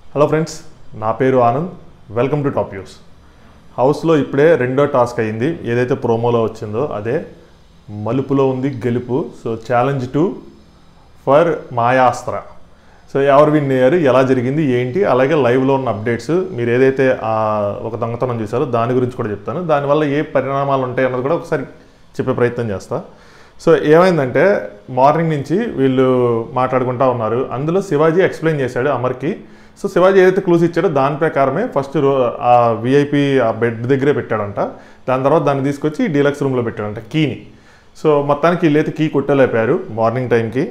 hello friends నా పేరు Anand welcome to top news హౌస్లో ఇప్పుడే రెండో టాస్క్ అయ్యింది ఏదైతే ప్రోమోలో వచ్చిందో అదే మలుపులో ఉంది గెలుపు so challenge two for Mayastra so ఎవరు విన్ అయ్యారు ఎలా జరిగింది ఏంటి అలాగే లైవ్లో ఉన్న అప్డేట్స్ మీరు ఏదైతే ఆ ఒక దొంగతనం చూసారో దాని గురించి కూడా చెప్తాను దానివల్ల ఏ పరిణామాలు ఉంటాయి అన్నది కూడా ఒకసారి చెప్పే ప్రయత్నం చేస్తా సో ఏమైందంటే మార్నింగ్ నుంచి వీళ్ళు మాట్లాడుకుంటా ఉన్నారు అందులో శివాజీ ఎక్స్ప్లెయిన్ చేశాడు అమర్కి సో శివాజీ ఏదైతే క్లూస్ ఇచ్చాడో దాని ప్రకారమే ఫస్ట్ రో ఆ విఐపి ఆ బెడ్ దగ్గరే పెట్టాడంట దాని తర్వాత దాన్ని తీసుకొచ్చి డీలక్స్ రూమ్లో పెట్టాడంట కీని సో మొత్తానికి వీళ్ళైతే కీ కొట్టలేపారు మార్నింగ్ టైంకి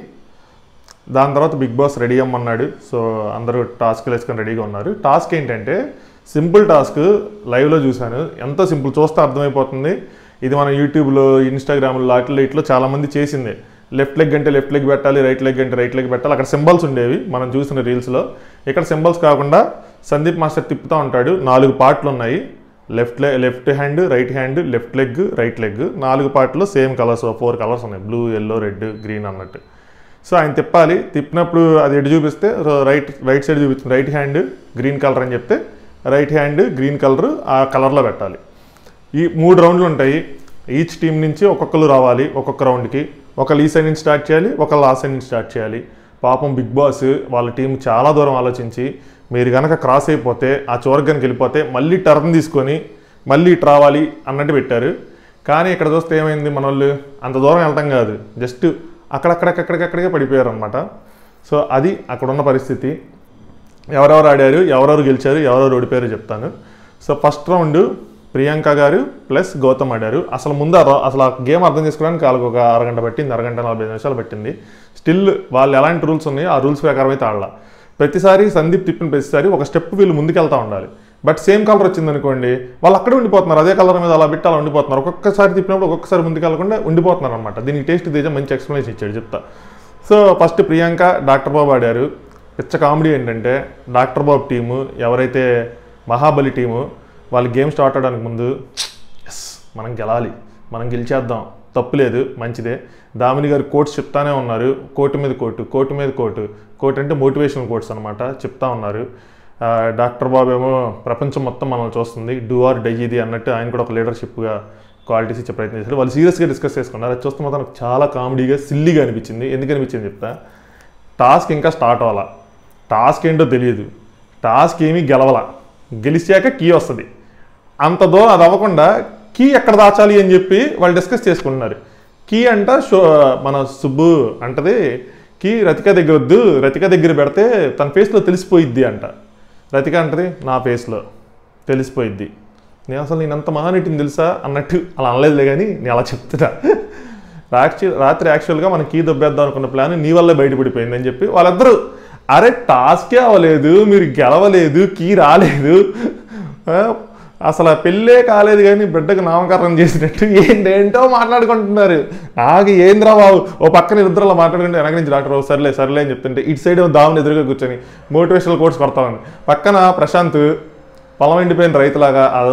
దాని తర్వాత బిగ్ బాస్ రెడీ అమ్మన్నాడు సో అందరూ టాస్క్ వేసుకొని రెడీగా ఉన్నారు టాస్క్ ఏంటంటే సింపుల్ టాస్క్ లైవ్లో చూశాను ఎంత సింపుల్ చూస్తే అర్థమైపోతుంది ఇది మన యూట్యూబ్లో ఇన్స్టాగ్రామ్లో వాటిలో ఇట్లో చాలామంది చేసిందే లెఫ్ట్ లెగ్ అంటే లెఫ్ట్ లెగ్ పెట్టాలి రైట్ లెగ్ అంటే రైట్ లెగ్ పెట్టాలి అక్కడ సింబల్స్ ఉండేవి మనం చూసిన రీల్స్లో ఇక్కడ సింబల్స్ కాకుండా సందీప్ మాస్టర్ తిప్పుతూ ఉంటాడు నాలుగు పార్ట్లు ఉన్నాయి left leg left hand right hand left leg right leg నాలుగు పార్ట్లో సేమ్ కలర్స్ ఫోర్ కలర్స్ ఉన్నాయి బ్లూ ఎల్లో రెడ్ గ్రీన్ అన్నట్టు సో ఆయన తిప్పాలి తిప్పినప్పుడు అది ఎటు చూపిస్తే రైట్ రైట్ సైడ్ చూపిస్తుంది రైట్ హ్యాండ్ గ్రీన్ కలర్ అని చెప్తే రైట్ హ్యాండ్ గ్రీన్ కలర్ ఆ కలర్లో పెట్టాలి ఈ మూడు రౌండ్లు ఉంటాయి ఈచ్ టీం నుంచి ఒక్కొక్కరు రావాలి ఒక్కొక్క రౌండ్కి ఒకళ్ళు ఈ సైడ్ నుంచి స్టార్ట్ చేయాలి ఒకళ్ళు ఆ సైడ్ నుంచి స్టార్ట్ చేయాలి పాపం బిగ్ బాస్ వాళ్ళ టీం చాలా దూరం ఆలోచించి మీరు కనుక క్రాస్ అయిపోతే ఆ చివరికి కనుక వెళ్ళిపోతే మళ్ళీ టర్న్ తీసుకొని మళ్ళీ ఇటు రావాలి అన్నట్టు పెట్టారు కానీ ఇక్కడ చూస్తే ఏమైంది మన వాళ్ళు అంత దూరం వెళ్ళటం కాదు జస్ట్ అక్కడక్కడక్కడికక్కడికే పడిపోయారు అనమాట సో అది అక్కడ ఉన్న పరిస్థితి ఎవరెవరు ఆడారు ఎవరెవరు గెలిచారు ఎవరెవరు ఓడిపోయారు చెప్తాను సో ఫస్ట్ రౌండ్ ప్రియాంక గారు ప్లస్ గౌతమ్ ఆడారు అసలు ముందు ఆ రౌ- అసలు ఆ గేమ్ అర్థం చేసుకోవడానికి వాళ్ళకి ఒక అరగంట పట్టింది అరగంట నలభై ఐదు నిమిషాలు పట్టింది స్టిల్ వాళ్ళు ఎలాంటి రూల్స్ ఉన్నాయో ఆ రూల్స్ ప్రకారం అయితే ఆడాల ప్రతిసారి సందీప్ తిప్పిన ప్రతిసారి ఒక స్టెప్ వీళ్ళు ముందుకెళ్తా ఉండాలి బట్ సేమ్ కలర్ వచ్చింది అనుకోండి వాళ్ళు అక్కడే ఉండిపోతున్నారు అదే కలర్ మీద అలా పెట్టి అలా ఉండిపోతున్నారు ఒక్కొక్కసారి తిప్పినప్పుడు ఒక్కొక్కసారి ముందుకెళ్ళకుండా ఉండిపోతున్నారు అనమాట దీనికి టేస్ట్ తేజ మంచి ఎక్స్ప్లెనేషన్ ఇచ్చాడు చెప్తా so first Priyanka doctor Babu ఆడారు పిచ్చ కామెడీ ఏంటంటే డాక్టర్ బాబు టీము ఎవరైతే మహాబలి టీము వాళ్ళు గేమ్ స్టార్ట్ అవడానికి ముందు ఎస్ మనం గెలాలి మనం గెలిచేద్దాం తప్పులేదు మంచిదే దామిని గారు కోట్స్ చెప్తానే ఉన్నారు కోటు మీద కోటు కోటు మీద కోటు కోట్ అంటే మోటివేషనల్ కోట్స్ అనమాట చెప్తా ఉన్నారు ఆ, డాక్టర్ బాబు ఏమో ప్రపంచం మొత్తం మనల్ని చూస్తుంది డూ ఆర్ డై ఇది అన్నట్టు ఆయన కూడా ఒక లీడర్షిప్గా క్వాలిటీస్ ఇచ్చే ప్రయత్నం చేశారు వాళ్ళు సీరియస్గా డిస్కస్ చేసుకున్నారు అది చూస్తే మాత్రం నాకు చాలా కామెడీగా సిల్లీగా అనిపించింది ఎందుకు అనిపించింది చెప్తా టాస్క్ ఇంకా స్టార్ట్ అవ్వాలా టాస్క్ ఏంటో తెలియదు టాస్క్ ఏమీ గెలవాల గెలిచాక కీ వస్తుంది అంత దూరం అది అవ్వకుండా కీ ఎక్కడ దాచాలి అని చెప్పి వాళ్ళు డిస్కస్ చేసుకుంటున్నారు కీ అంట షో మన సుబ్బు అంటది కీ రతిక దగ్గర వద్దు రతిక దగ్గర పెడితే తన ఫేస్లో తెలిసిపోయిద్ది అంట రతిక అంటది నా ఫేస్లో తెలిసిపోయిద్ది నేను అసలు నేను అంత మహానటిని తెలుసా అన్నట్టు అలా అనలేదులే కానీ నేను అలా చెప్తున్నా రాక్షి రాత్రి యాక్చువల్గా మనం కీ దొబ్బేద్దాం అనుకున్న ప్లాన్ నీ వల్లే బయటపడిపోయింది అని చెప్పి వాళ్ళిద్దరూ అరే టాస్కే అవ్వలేదు మీరు గెలవలేదు కీ రాలేదు ఆ, అసలు ఆ పెళ్ళే కాలేదు కానీ బిడ్డకు నామకరణం చేసినట్టు ఏంటేంటో మాట్లాడుకుంటున్నారు నాకు ఏంద్రా బాబు ఓ పక్కన ఇద్దరు మాట్లాడుకుంటే వెనక నుంచి డాక్టర్ బాబు సర్లే సర్లే అని చెప్తుంటే ఇటు సైడ్ ఏమో దాముని ఎదురుగా కూర్చొని మోటివేషనల్ కోర్స్ కొడతామని పక్కన ప్రశాంత్ పొలం ఎండిపోయిన రైతులాగా అదో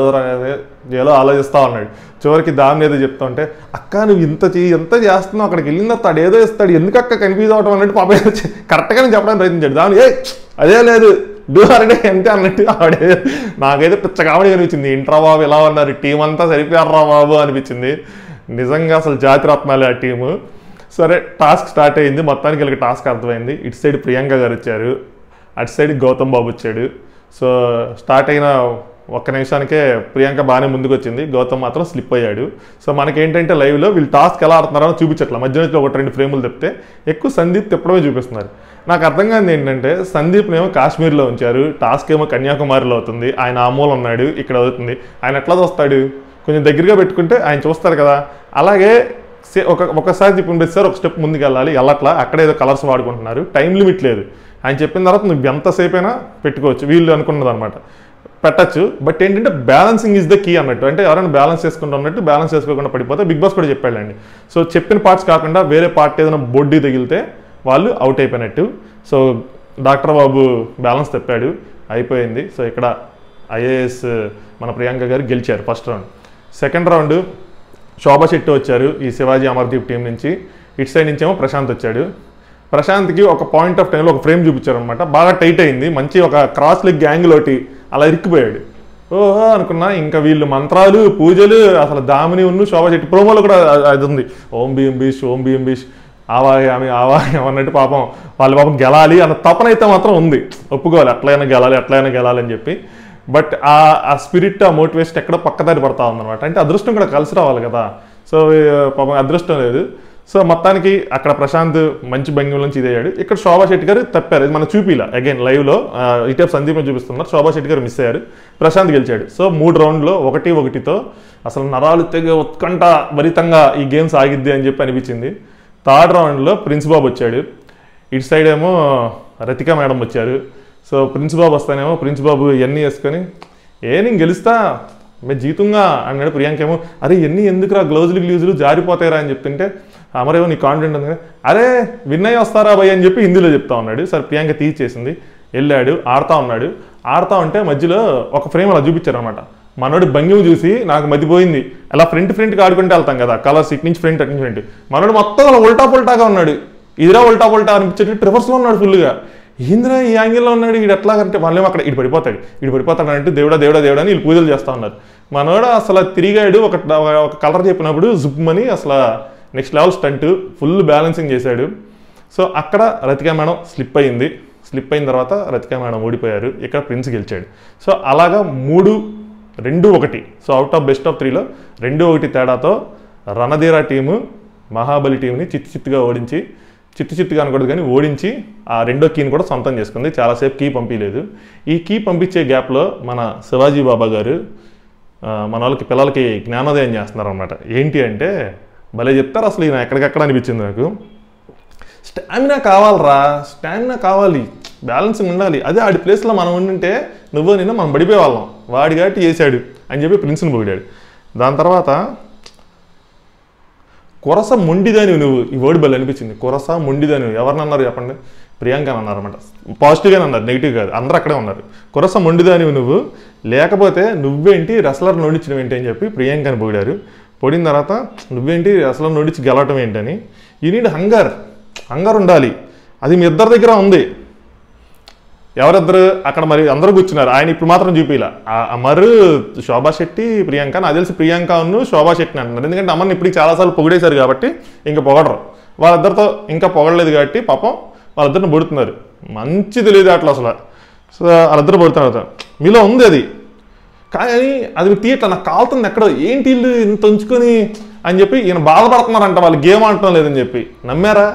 ఏదో ఆలోచిస్తా ఉన్నాడు చివరికి దాని ఏదో చెప్తా ఉంటే అక్క నువ్వు ఇంత చెయ్యి ఎంత చేస్తున్నావు అక్కడికి వెళ్ళిన తర్వాత ఏదో ఇస్తాడు ఎందుకు అక్క కన్ఫ్యూజ్ అవటం అన్నట్టు పాప ఏదో చె- కరెక్ట్గానే చెప్పడానికి ప్రయత్నించాడు దాని ఏ అదే లేదు డూ అరే అంతే అన్నట్టు ఆవిడే నాకైతే పిచ్చ కామెడీ అనిపించింది ఇంట్రా బాబు ఇలా ఉన్నారు టీం అంతా సరిపోయారా బాబు అనిపించింది నిజంగా అసలు జాతి రత్నాలే ఆ టీము సరే టాస్క్ స్టార్ట్ అయింది మొత్తానికి వీళ్ళకి టాస్క్ అర్థమైంది ఇటు సైడ్ ప్రియాంక గారు వచ్చారు అటు సైడ్ గౌతమ్ బాబు వచ్చాడు సో స్టార్ట్ అయిన ఒక్క నిమిషానికే ప్రియాంక బాగానే ముందుకు వచ్చింది గౌతమ్ మాత్రం స్లిప్ అయ్యాడు సో మనకేంటంటే లైవ్లో వీళ్ళు టాస్క్ ఎలా ఆడుతున్నారో చూపించట్ల మధ్య మధ్యలో ఒకటి రెండు ఫ్రేములు తెప్పితే ఎక్కువ సందీప్ తిప్పడమే చూపిస్తున్నారు నాకు అర్థం కాదు ఏంటంటే సందీప్నేమో కాశ్మీర్లో ఉంచారు టాస్క్ ఏమో కన్యాకుమారిలో అవుతుంది ఆయన ఆమూలు ఉన్నాడు ఇక్కడ అవుతుంది ఆయన ఎట్లా చూస్తాడు కొంచెం దగ్గరగా పెట్టుకుంటే ఆయన చూస్తారు కదా అలాగే సే- ఒక ఒకసారి తిప్పిన సార్ ఒక స్టెప్ ముందుకు వెళ్ళాలి వెళ్ళట్లా అక్కడ ఏదో కలర్స్ వాడుకుంటున్నారు టైం లిమిట్ లేదు ఆయన చెప్పిన తర్వాత నువ్వు ఎంతసేపు అయినా పెట్టుకోవచ్చు వీళ్ళు అనుకున్నది అనమాట పెట్టచ్చు బట్ ఏంటంటే బ్యాలెన్సింగ్ ఇస్ ద కీ అన్నట్టు అంటే ఎవరైనా బ్యాలెన్స్ చేసుకుంటూ ఉన్నట్టు బ్యాలెన్స్ చేసుకోకుండా పడిపోతే బిగ్ బాస్ కూడా చెప్పాడండి సో చెప్పిన పార్ట్స్ కాకుండా వేరే పార్ట్ ఏదైనా బొడ్డీ తగిలితే వాళ్ళు అవుట్ అయిపోయినట్టు సో డాక్టర్ బాబు బ్యాలెన్స్ తెప్పాడు అయిపోయింది సో ఇక్కడ ఐఏఎస్ మన ప్రియాంక గారు గెలిచారు first round second round Shobha Shetty వచ్చారు ఈ శివాజీ అమర్దీప్ టీం నుంచి ఇటు సైడ్ నుంచేమో ప్రశాంత్ వచ్చాడు ప్రశాంత్కి ఒక పాయింట్ ఆఫ్ టైంలో ఒక ఫ్రేమ్ చూపించారనమాట బాగా టైట్ అయింది మంచి ఒక క్రాస్ లెగ్ యాంగిల్ ఒకటి అలా ఇరిక్కిపోయాడు ఓహో అనుకున్నా ఇంకా వీళ్ళు మంత్రాలు పూజలు అసలు దామిని ఉన్ను శోభా శెట్టి ప్రోమోలో కూడా అ- అది ఉంది ఓం బిఎం బీష్ ఓం బిఎం బీష్ ఆవాయామి ఆవాయం అన్నట్టు పాపం వాళ్ళ పాపం గెలాలి అన్న తపన అయితే మాత్రం ఉంది ఒప్పుకోవాలి ఎట్లయినా గెలాలి ఎట్లయినా గెలాలి అని చెప్పి బట్ ఆ ఆ స్పిరిట్ ఆ మోటివేషన్ ఎక్కడో పక్కదారి పడతా ఉందన్నమాట అంటే అదృష్టం కూడా కలిసి రావాలి కదా సో ఆ, పాపం అదృష్టం లేదు సో మొత్తానికి అక్కడ ప్రశాంత్ మంచి భంగిమ నుంచి ఇదయ్యాడు ఇక్కడ శోభా శెట్టి గారు తప్పారు ఇది మనకు చూపిలా అగైన్ లైవ్లో ఇటేపు సందీప్ చూపిస్తున్నారు శోభా శెట్టి గారు మిస్ అయ్యారు ప్రశాంత్ గెలిచాడు సో మూడు రౌండ్లో ఒకటి ఒకటితో అసలు నరాలు తెగ ఉత్కంఠ భరితంగా ఈ గేమ్స్ ఆగిద్ది అని చెప్పి అనిపించింది థర్డ్ రౌండ్లో ప్రిన్స్ బాబు వచ్చాడు ఇటు సైడ్ ఏమో రతిక మేడం వచ్చారు సో ప్రిన్స్ బాబు వస్తానేమో ప్రిన్స్ బాబు ఇవన్నీ వేసుకొని ఏ నేను గెలుస్తా మే జీతంగా అన్నాడు ప్రియాంక ఏమో అరే ఎన్ని ఎందుకురా గ్లౌజులు గ్లూజులు జారిపోతాయిరా అని చెప్తుంటే అమరేమో నీ కాన్ఫిడెంట్ ఉంది కదా, అరే విన్నయ్య వస్తారా భయ్ అని చెప్పి హిందీలో చెప్తా ఉన్నాడు సరే ప్రియాంక తీసేసింది వెళ్ళాడు ఆడుతా ఉన్నాడు ఆడుతా ఉంటే మధ్యలో ఒక ఫ్రేమ్ అలా చూపించారు అనమాట మనోడు భంగిమ చూసి నాకు మతిపోయింది అలా ఫ్రంట్ ఫ్రంట్కి ఆడుకుంటే వెళ్తాం కదా కలర్స్ ఇటు నుంచి ఫ్రంట్ అటు నుంచి ఫ్రంట్ మనోడు మొత్తం అలా ఉల్టా పుల్టాగా ఉన్నాడు ఇదిరా ఉల్టా పుల్టా అనిపించేటట్టు రివర్స్లో ఉన్నాడు ఫుల్గా ఏంద్రా ఈ యాంగిల్లో ఉన్నాడు ఇడు ఎట్లా అంటే వాళ్ళేమో అక్కడ ఇటు పడిపోతాడు ఇటు పడిపోతాడు అంటే దేవుడా దేవుడా దేవుడా అని వీళ్ళు పూజలు చేస్తా ఉన్నారు మనోడు అసలు తిరిగాడు ఒక ఒక కలర్ చెప్పినప్పుడు జుప్మని అసలు next level stunt full balancing చేశాడు సో అక్కడ రతికా మేడం స్లిప్ అయింది స్లిప్ అయిన తర్వాత రతికా మేడం ఓడిపోయారు ఇక్కడ ప్రిన్స్ గెలిచాడు సో అలాగా మూడు రెండు ఒకటి so out of best of త్రీలో రెండు ఒకటి తేడాతో రణధీర టీము మహాబలి టీంని చిత్తు చిత్తుగా ఓడించి చిత్తు చిత్తుగా అనకూడదు కానీ ఓడించి ఆ రెండో కీని కూడా సొంతం చేసుకుంది చాలాసేపు కీ పంపించలేదు ఈ కీ పంపించే గ్యాప్లో మన శివాజీ బాబా గారు ఆ, మన వాళ్ళకి పిల్లలకి జ్ఞానోదయం చేస్తున్నారు అనమాట ఏంటి అంటే భలే చెప్తారు అసలు ఈయన ఎక్కడికక్కడ అనిపించింది నాకు స్టామినా కావాలరా స్టామినా కావాలి బ్యాలెన్సింగ్ ఉండాలి అదే ఆడి ప్లేస్లో మనం ఉండింటే నువ్వు నేను మనం పడిపోయే వాళ్ళం వాడి కాబట్టి చేశాడు అని చెప్పి ప్రిన్స్ని పొగిడాడు దాని తర్వాత కొరస మొండిదానివి నువ్వు ఈ వర్డ్ బల్ అనిపించింది కొరస మొండిదానివి ఎవరినన్నారు చెప్పండి ప్రియాంక అని అన్నారన్నమాట పాజిటివ్గానే అన్నారు నెగిటివ్ కాదు అందరూ అక్కడే ఉన్నారు కొరస మొండిదానివి నువ్వు లేకపోతే నువ్వేంటి రెస్లర్ నోడించడం ఏంటి అని చెప్పి ప్రియాంకని పొగిడారు పొడిన తర్వాత నువ్వేంటి రెస్లర్ నోడించి గెలవటం ఏంటని యూ నీడ్ హంగర్ హంగర్ ఉండాలి అది మీ ఇద్దరి దగ్గర ఉంది ఎవరిద్దరు అక్కడ మరి అందరూ కూర్చున్నారు ఆయన ఇప్పుడు మాత్రం చూపిలా అమరు శోభా శెట్టి ప్రియాంక నాకు తెలిసి ప్రియాంక ఉన్ను శోభా శెట్టిని అంటున్నారు ఎందుకంటే అమ్మని ఇప్పుడు చాలాసార్లు పొగిడేశారు కాబట్టి ఇంకా పొగడరు వాళ్ళిద్దరితో ఇంకా పొగడలేదు కాబట్టి పాపం వాళ్ళిద్దరిని పొడుతున్నారు మంచి తెలియదు అట్లా అసలు సో వాళ్ళిద్దరు పొడుతున్నారు మీలో ఉంది అది కానీ అది తీయట్లా నాకు కాలుతుంది ఎక్కడో ఏంటి వీళ్ళు ఇంత ఉంచుకొని అని చెప్పి ఈయన బాధపడుతున్నారంట వాళ్ళు గేమ్ ఆడటం లేదని చెప్పి నమ్మారా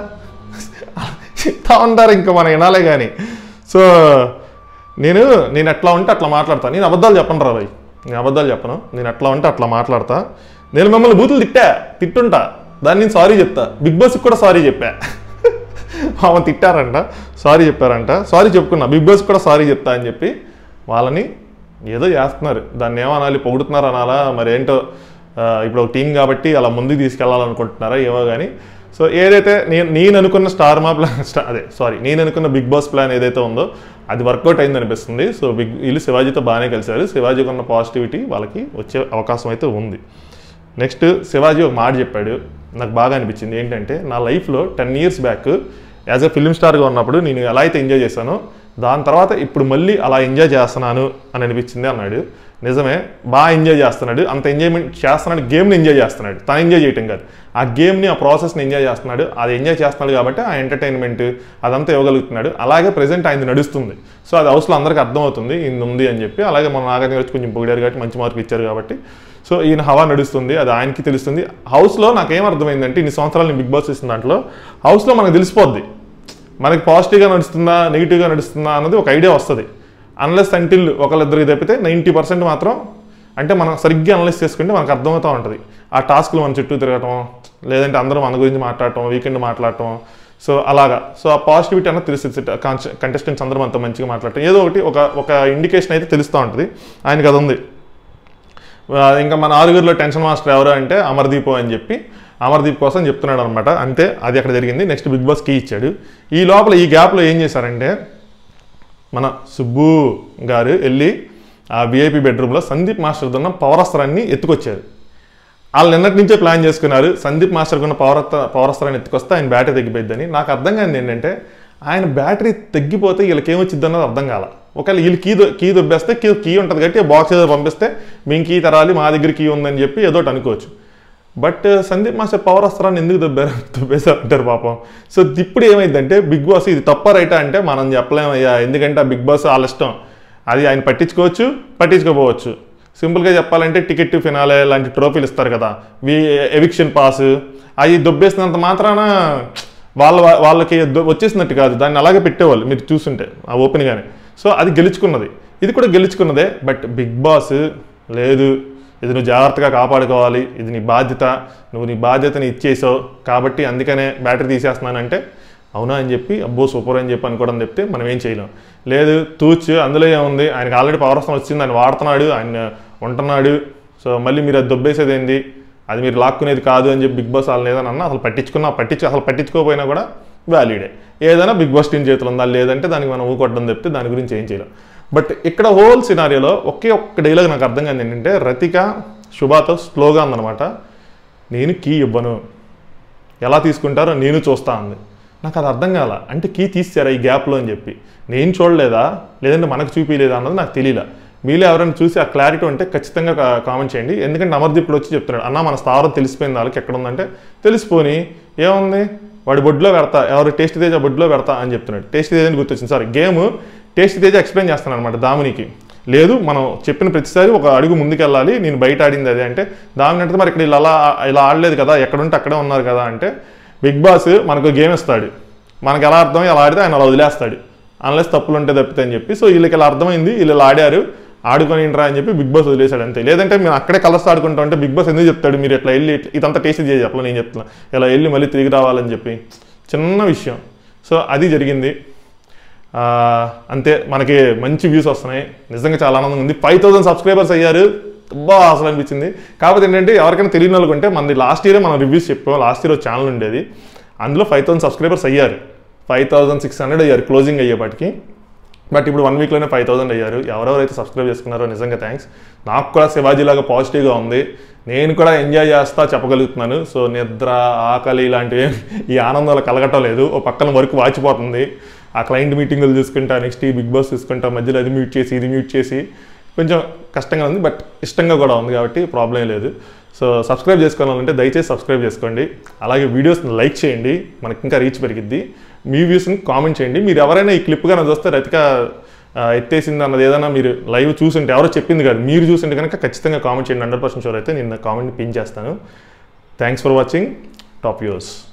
చెప్తా ఉంటారు ఇంకా మనం వినాలే కానీ సో నేను నేను ఎట్లా ఉంటే అట్లా మాట్లాడతాను నేను అబద్ధాలు చెప్పను రా భయ్ నేను అబద్ధాలు చెప్పను నేను ఎట్లా ఉంటే అట్లా మాట్లాడతా నేను మిమ్మల్ని బూతులు తిట్టా తిట్టుంటా దాన్ని నేను సారీ చెప్తా బిగ్ బాస్కి కూడా సారీ చెప్పా ఆమె తిట్టారంట సారీ చెప్పారంట సారీ చెప్పుకున్నా బిగ్ బాస్ కూడా సారీ చెప్తా అని చెప్పి వాళ్ళని ఏదో చేస్తున్నారు దాన్ని ఏమనాలి పొగుడుతున్నారు అనాలా మరి ఏంటో ఆ, ఇప్పుడు ఒక టీం కాబట్టి అలా ముందుకు తీసుకెళ్లాలనుకుంటున్నారా ఏమో కానీ సో ఏదైతే నేను నేను అనుకున్న స్టార్ మా ప్లాన్ స్టా- అదే సారీ నేను అనుకున్న బిగ్ బాస్ ప్లాన్ ఏదైతే ఉందో అది వర్కౌట్ అయింది అనిపిస్తుంది సో బిగ్ వీళ్ళు శివాజీతో బాగానే కలిశారు శివాజీకి ఉన్న పాజిటివిటీ వాళ్ళకి వచ్చే అవకాశం అయితే ఉంది నెక్స్ట్ శివాజీ ఒక మాట చెప్పాడు నాకు బాగా అనిపించింది ఏంటంటే నా లైఫ్లో ten years back as a film స్టార్గా ఉన్నప్పుడు నేను ఎలా అయితే ఎంజాయ్ చేశానో దాని తర్వాత ఇప్పుడు మళ్ళీ అలా ఎంజాయ్ చేస్తున్నాను అని అనిపించింది అన్నాడు నిజమే బాగా ఎంజాయ్ చేస్తున్నాడు అంత ఎంజాయ్మెంట్ చేస్తున్నాడు గేమ్ని ఎంజాయ్ చేస్తున్నాడు తను ఎంజాయ్ చేయటం కాదు ఆ గేమ్ని ఆ ప్రాసెస్ని ఎంజాయ్ చేస్తున్నాడు అది ఎంజాయ్ చేస్తున్నాడు కాబట్టి ఆ ఎంటర్టైన్మెంట్ అదంతా ఇవ్వగలుగుతున్నాడు అలాగే ప్రజెంట్ ఆయన నడుస్తుంది సో అది హౌస్లో అందరికీ అర్థమవుతుంది ఇది ఉంది అని చెప్పి అలాగే మన నాగార్జున గారు కొంచెం పొగిడారు కాబట్టి మంచి మార్కులు ఇచ్చారు కాబట్టి సో ఈయన హవా నడుస్తుంది అది ఆయనకి తెలుస్తుంది హౌస్లో నాకేం అర్థమైందంటే ఇన్ని సంవత్సరాలు నేను బిగ్ బాస్ చేసిన దాంట్లో హౌస్లో మనకు తెలిసిపోద్ది మనకి పాజిటివ్గా నడుస్తుందా నెగిటివ్గా నడుస్తుందా అన్నది ఒక ఐడియా వస్తుంది అన్లెస్ అంటిల్ ఒకళ్ళిద్దరికి తప్పితే నైంటీ పర్సెంట్ మాత్రం అంటే మనం సరిగ్గా అనలైజ్ చేసుకుంటే మనకు అర్థమవుతూ ఉంటుంది ఆ టాస్క్లు మన చుట్టూ తిరగటం లేదంటే అందరూ మన గురించి మాట్లాడటం వీకెండ్ మాట్లాడటం సో అలాగా సో ఆ పాజిటివిటీ అన్నది తెలుస్తుంది కంటెస్టెంట్స్ అందరూ అంత మంచిగా మాట్లాడటం ఏదో ఒకటి ఒక ఒక ఇండికేషన్ అయితే తెలుస్తూ ఉంటుంది ఆయనకి అది ఉంది ఆ, ఇంకా మన ఆరుగురిలో టెన్షన్ మాస్టర్ ఎవరు అంటే అమర్దీప్ అని చెప్పి అమర్దీప్ కోసం చెప్తున్నాడు అనమాట అంతే అది అక్కడ జరిగింది నెక్స్ట్ బిగ్ బాస్ కీ ఇచ్చాడు ఈ లోపల ఈ గ్యాప్లో ఏం చేశారంటే మన సుబ్బు గారు వెళ్ళి ఆ విఐపి బెడ్రూమ్లో సందీప్ మాస్టర్ ఉన్న పవర్ అస్త్రాన్ని ఎత్తుకొచ్చారు వాళ్ళు నిన్నటి నుంచే ప్లాన్ చేసుకున్నారు సందీప్ మాస్టర్ కొన్న పవర్ పవరస్త్రాన్ని ఎత్తుకొస్తే ఆయన బ్యాటరీ తగ్గిపోయిద్దని నాకు అర్థం కాదు ఏంటంటే ఆయన బ్యాటరీ తగ్గిపోతే వీళ్ళకి ఏమొచ్చిద్ది అన్నది అర్థం కాల ఒకవేళ వీళ్ళు కీ దొ- కీ దొబ్బేస్తే కీ కీ ఉంటుంది కాబట్టి బాక్స్ ఏదో పంపిస్తే మేము కీ తరాలి మా దగ్గర కీ ఉందని చెప్పి ఏదో ఒకటి అనుకోవచ్చు బట్ సందీప్ మాస్టర్ పవర్ అస్త్రాన్ని ఎందుకు దొబ్బారు దొబ్బేశారు అంటారు పాపం సో ఇప్పుడు ఏమైందంటే బిగ్ బాస్ ఇది తప్ప రైటా అంటే మనం చెప్పలేమయ్యా ఎందుకంటే ఆ బిగ్ బాస్ వాళ్ళ ఇష్టం అది ఆయన పట్టించుకోవచ్చు పట్టించుకోపోవచ్చు సింపుల్గా చెప్పాలంటే టికెట్ ఫినాలే లాంటి ట్రోఫీలు ఇస్తారు కదా వి ఎవిక్షన్ పాస్ అవి దొబ్బేసినంత మాత్రాన వాళ్ళ వాళ్ళకి దొ- వచ్చేసినట్టు కాదు దాన్ని అలాగే పెట్టేవాళ్ళు మీరు చూస్తుంటే ఆ ఓపెన్గానే సో అది గెలుచుకున్నది ఇది కూడా గెలుచుకున్నదే బట్ బిగ్ బాస్ లేదు ఇది నువ్వు జాగ్రత్తగా కాపాడుకోవాలి ఇది నీ బాధ్యత నువ్వు నీ బాధ్యతని ఇచ్చేసావు కాబట్టి అందుకనే బ్యాటరీ తీసేస్తున్నానంటే అవునా అని చెప్పి అబ్బో సూపర్ అని చెప్పి అనుకోవడం చెప్తే మనం ఏం చేయలేం లేదు తూచు అందులో ఏముంది ఆయనకి ఆల్రెడీ పవర్ వస్తుంది వచ్చింది ఆయన వాడుతున్నాడు ఆయన ఉంటున్నాడు సో మళ్ళీ మీరు అది దొబ్బేసేది ఏంది అది మీరు లాక్కునేది కాదు అని చెప్పి బిగ్ బాస్ వాళ్ళని ఏదైనా అన్నా అసలు పట్టించుకున్నా పట్టించు అసలు పట్టించుకోకపోయినా కూడా వ్యాలిడే ఏదైనా బిగ్ బాస్ టీం చేతులు ఉందా లేదంటే దానికి మనం ఊకొట్టడం చెప్తే దాని గురించి ఏం చేయలేం బట్ ఇక్కడ హోల్ సినారియోలో ఒకే ఒక్క డైలాగ్ నాకు అర్థం కాదు ఏంటంటే రతిక శుభాతో స్లోగా ఉందన్నమాట నేను కీ ఇవ్వను ఎలా తీసుకుంటారో నేను చూస్తా అంది నాకు అది అర్థం కాల అంటే కీ తీసారా ఈ గ్యాప్లో అని చెప్పి నేను చూడలేదా లేదంటే మనకు చూపించలేదా అన్నది నాకు తెలియలే మీలో ఎవరైనా చూసి ఆ క్లారిటీ ఉంటే ఖచ్చితంగా కా- కామెంట్ చేయండి ఎందుకంటే అమర్దీప్ ఇప్పుడు వచ్చి చెప్తున్నాడు అన్న మన స్థావరం తెలిసిపోయింది వాళ్ళకి ఎక్కడ ఉందంటే తెలిసిపోని ఏముంది వాడి బొడ్లో పెడతా ఎవరు టేస్ట్ తేజ బొడ్లో పెడతా అని చెప్తున్నాడు టేస్ట్ తేజ అని గుర్తొచ్చింది sorry game taste Teja explain చేస్తాను అనమాట దామినికి లేదు మనం చెప్పిన ప్రతిసారి ఒక అడుగు ముందుకెళ్ళాలి నేను బయట ఆడింది అదే అంటే దామిని అంటే మరి ఇక్కడ ఇలా అలా ఇలా ఆడలేదు కదా ఎక్కడుంటే అక్కడే ఉన్నారు కదా అంటే బిగ్ బాస్ మనకు గేమ్ ఇస్తాడు మనకు ఎలా అర్థమై అలా ఆడితే ఆయన అలా వదిలేస్తాడు అన్లెస్ తప్పులు ఉంటే తప్పితే అని చెప్పి సో వీళ్ళకి ఇలా అర్థమైంది వీళ్ళు ఇలా ఆడారు ఆడుకొని రా అని చెప్పి బిగ్ బాస్ వదిలేశాడు అంతే లేదంటే మేము అక్కడే కలర్స్ ఆడుకుంటా ఉంటే బిగ్ బాస్ ఎందుకు చెప్తాడు మీరు ఇట్లా వెళ్ళి ఇట్లా- ఇదంతా టేస్ట్ చేసి చెప్పలే నేను చెప్తున్నా ఇలా వెళ్ళి మళ్ళీ తిరిగి రావాలని చెప్పి చిన్న విషయం సో అది జరిగింది ఆ, అంతే మనకి మంచి వ్యూస్ వస్తున్నాయి నిజంగా చాలా ఆనందంగా ఉంది ఫైవ్ థౌసండ్ సబ్స్క్రైబర్స్ అయ్యారు బా అసలు అనిపించింది కాకపోతే ఏంటంటే ఎవరికైనా తెలియని వాళ్ళకి ఉంటే మనది లాస్ట్ ఇయరే మనం రివ్యూస్ చెప్పాం లాస్ట్ ఇయర్ ఛానల్ ఉండేది అందులో ఫైవ్ థౌసండ్ సబ్స్క్రైబర్స్ అయ్యారు ఫైవ్ థౌసండ్ సిక్స్ హండ్రెడ్ అయ్యారు క్లోజింగ్ అయ్యేపాటికి బట్ ఇప్పుడు వన్ వీక్లోనే ఫైవ్ థౌసండ్ అయ్యారు ఎవరెవరైతే సబ్స్క్రైబ్ చేసుకున్నారో నిజంగా థ్యాంక్స్ నాకు కూడా శివాజీలాగా పాజిటివ్గా ఉంది నేను కూడా ఎంజాయ్ చేస్తా చెప్పగలుగుతున్నాను సో నిద్ర ఆకలి ఇలాంటివి ఈ ఆనందాలు కలగటం లేదు ఓ పక్కన వర్క్ వాచిపోతుంది ఆ క్లయింట్ మీటింగులు చూసుకుంటా నెక్స్ట్ ఈ బిగ్ బాస్ చూసుకుంటా మధ్యలో అది మ్యూట్ చేసి ఇది మ్యూట్ చేసి కొంచెం కష్టంగా ఉంది బట్ ఇష్టంగా కూడా ఉంది కాబట్టి ప్రాబ్లం లేదు సో సబ్స్క్రైబ్ చేసుకోవాలంటే దయచేసి సబ్స్క్రైబ్ చేసుకోండి అలాగే వీడియోస్ని లైక్ చేయండి మనకి ఇంకా రీచ్ పెరిగిద్ది మీ వ్యూస్ని కామెంట్ చేయండి మీరు ఎవరైనా ఈ క్లిప్ కనుక చూస్తే రతిక ఆ, ఎత్తేసింది అన్నది ఏదైనా మీరు లైవ్ చూసుంటే ఎవరో చెప్పింది కాదు మీరు చూసుంటే కనుక ఖచ్చితంగా కామెంట్ చేయండి హండ్రెడ్ పర్సెంట్ షూర్ అయితే నేను కామెంట్ పిన్ చేస్తాను thanks for watching top views